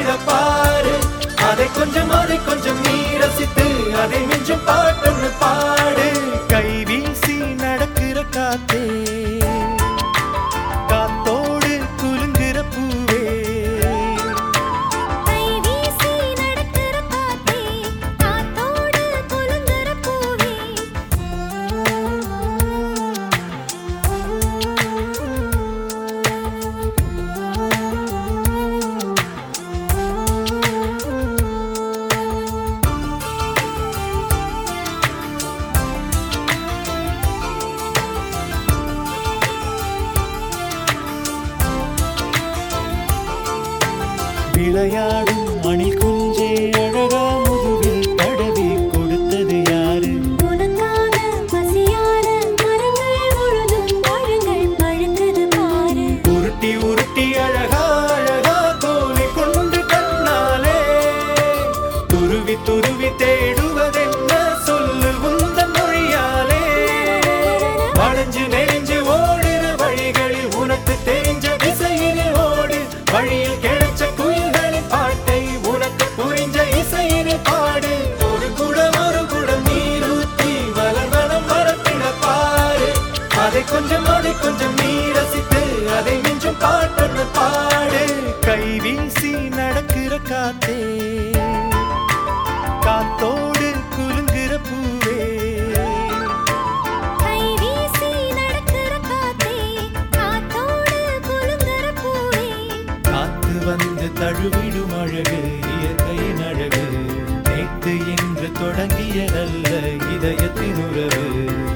மறந்திட பாரு அதை கொஞ்சம் அதை கொஞ்சம் நீ ரசித்து அதை மிஞ்சும் பாட்டொன்னு பாடு கை வீசி நடக்கிற காத்தே காத்தோடு குலுங்குற பூவே கை வீசி நடக்கிற காத்தே காத்தோடு குலுங்குற பூவே விளையாடும் மணில் குஞ்சே அழகா முதுகில் தடவி கொடுத்தது யாரு உனக்காக பசியார மரங்கள் முழுதும் பழங்கள் பழுத்தது பாரு உருட்டி உருட்டி அழகா அழகா தோழி கொண்டு கண்ணாலே துருவி துருவி தேடுவதென்ன சொல்லு உந்தன் மொழியாலே வளைஞ்சு நெறிஞ்சு ஓடுற வழிகளில் உனக்கு தெரிஞ்ச திசையினில் ஓடு வழியில் கிடைச்ச குயில்களின் பாட்டை உனக்கு புரிஞ்ச இசையினில் பாடு ஒரு குடம் ஒரு குடம் நீர் ஊற்றி வளர்வனம் மரத்தின பாரு அதை கொஞ்சம் அதை கொஞ்சம் நீ ரசித்து அதை மிஞ்சும் பாட்டொன்னு பாடு கை வீசி நடக்கிற காத்தே காத்தோடு குலுங்குற பூவே கை வீசி நடக்கிற காத்தே காத்தோடு குலுங்குற பூவே காத்து வந்து தழுவிடும் அழகு இயற்கையின் அழகு நேத்து என்று தொடங்கியதல்ல இதயத்தின் உறவு